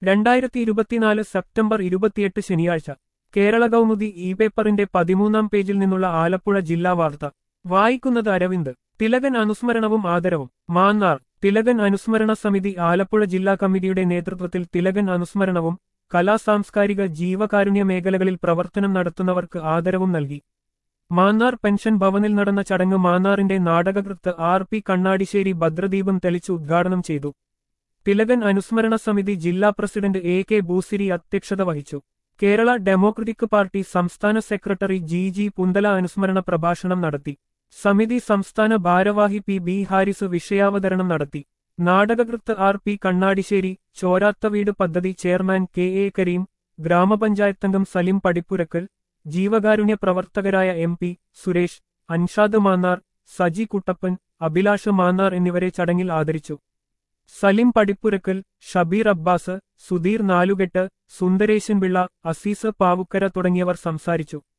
രണ്ടായിരത്തി ഇരുപത്തിനാല് സെപ്റ്റംബർ ഇരുപത്തിയെട്ട് ശനിയാഴ്ച കേരള കൗമുദി ഇ പേപ്പറിന്റെ പതിമൂന്നാം പേജിൽ നിന്നുള്ള ആലപ്പുഴ ജില്ലാ വാർത്ത വായിക്കുന്നത് അരവിന്ദ് തിലകൻ അനുസ്മരണവും ആദരവും മാന്നാർ തിലകൻ അനുസ്മരണ സമിതി ആലപ്പുഴ ജില്ലാ കമ്മിറ്റിയുടെ നേതൃത്വത്തിൽ തിലകൻ അനുസ്മരണവും കലാസാംസ്കാരിക ജീവകാരുണ്യ മേഖലകളിൽ പ്രവർത്തനം നടത്തുന്നവർക്ക് ആദരവും നൽകി മാന്നാർ പെൻഷൻ ഭവനിൽ നടന്ന ചടങ്ങ് മാന്നാറിന്റെ നാടകകൃത്ത് ആർ പി കണ്ണാടിശ്ശേരി ഭദ്രദീപം തെളിച്ച് ഉദ്ഘാടനം ചെയ്തു തിലകൻ അനുസ്മരണ സമിതി ജില്ലാ പ്രസിഡന്റ് എ കെ ബൂസിരി അധ്യക്ഷത വഹിച്ചു കേരള ഡെമോക്രറ്റിക് പാർട്ടി സംസ്ഥാന സെക്രട്ടറി ജി ജി പുന്തല അനുസ്മരണ പ്രഭാഷണം നടത്തി സമിതി സംസ്ഥാന ഭാരവാഹി പി ബി ഹാരിസ് വിഷയാവതരണം നടത്തി നാടകകൃത്ത് ആർ പി കണ്ണാടിശ്ശേരി ചോരാത്തവീട് പദ്ധതി ചെയർമാൻ കെ എ കരീം ഗ്രാമപഞ്ചായത്തംഗം സലിം പടിപ്പുരക്കൽ ജീവകാരുണ്യ പ്രവർത്തകരായ എം പി സുരേഷ് അൻഷാദ് മാന്നാർ സജി കുട്ടപ്പൻ അഭിലാഷ് മാന്നാർ എന്നിവരെ ചടങ്ങിൽ ആദരിച്ചു സലിം പടിപ്പുരക്കൽ ഷബീർ അബ്ബാസ് സുധീർ നാലുകെട്ട് സുന്ദരേശൻ പിള്ള അസീസ് പാവുക്കര തുടങ്ങിയവർ സംസാരിച്ചു